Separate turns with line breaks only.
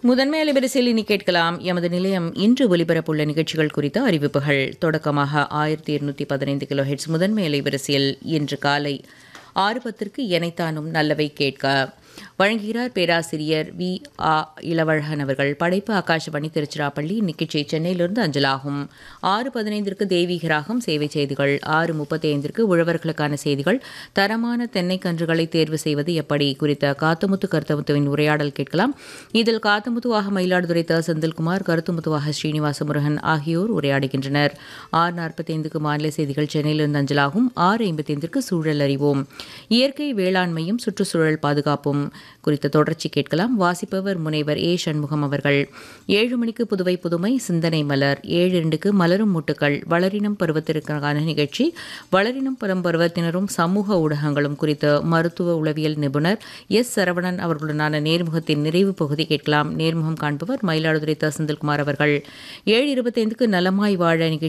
முதன்மை அலைவரிசையில் இனி கேட்கலாம் எமது நிலையம் இன்று ஒலிபரப்புள்ள நிகழ்ச்சிகள் குறித்த அறிவிப்புகள் தொடக்கமாக ஆயிரத்தி இருநூற்றி பதினைந்து கிலோ ஹெட்ஸ் முதன்மை அலைவரிசையில் இன்று காலை ஆறு பத்திற்கு எனைத்தானும் நல்லவை கேட்க வழங்குகிறார் பேராசிரியர் வி ஆ இளவழகன் அவர்கள் படைப்பு ஆகாஷவாணி திருச்சிராப்பள்ளி நிகழ்ச்சி சென்னையிலிருந்து அஞ்சலாகும் ஆறு பதினைந்திற்கு தெய்வீக ராகம் சேவை செய்திகள் ஆறு முப்பத்தி ஐந்திற்கு உழவர்களுக்கான செய்திகள் தரமான தென்னை கன்றுகளை தேர்வு செய்வது எப்படி குறித்த காத்தமுத்து கருத்தமுத்துவின் உரையாடல் கேட்கலாம் இதில் காத்தமுத்துவாக மயிலாடுதுறை த செந்தில்குமார் கருத்துமுத்துவாக ஸ்ரீனிவாச முருகன் ஆகியோர் உரையாடுகின்றனர் ஆறு நாற்பத்தி ஐந்துக்கு மாநில செய்திகள் சென்னையிலிருந்து அஞ்சலாகும் ஆறு ஐம்பத்தி ஐந்திற்கு சூழல் அறிவோம் இயற்கை வேளாண்மையும் சுற்றுச்சூழல் பாதுகாப்பும் குறித்த தொடர்ச்சி கேட்கலாம் வாசிப்பவர் முனைவர் ஏ சண்முகம் அவர்கள் ஏழு மணிக்கு புதுவை புதுமை சிந்தனை மலர் ஏழு இரண்டுக்கு மலரும் முட்டுக்கள் வளரினம் பருவத்திற்கான நிகழ்ச்சி வளரினம் பரம் பருவத்தினரும் சமூக ஊடகங்களும் குறித்த மருத்துவ உளவியல் நிபுணர் எஸ் சரவணன் அவர்களுடனான நேர்முகத்தின் நிறைவு பகுதி கேட்கலாம் நேர்முகம் காண்பவர் மயிலாடுதுறை த செந்தில்குமார் அவர்கள் ஏழு இருபத்தைந்துக்கு நலமாய் வாழ நிகழ்ச்சி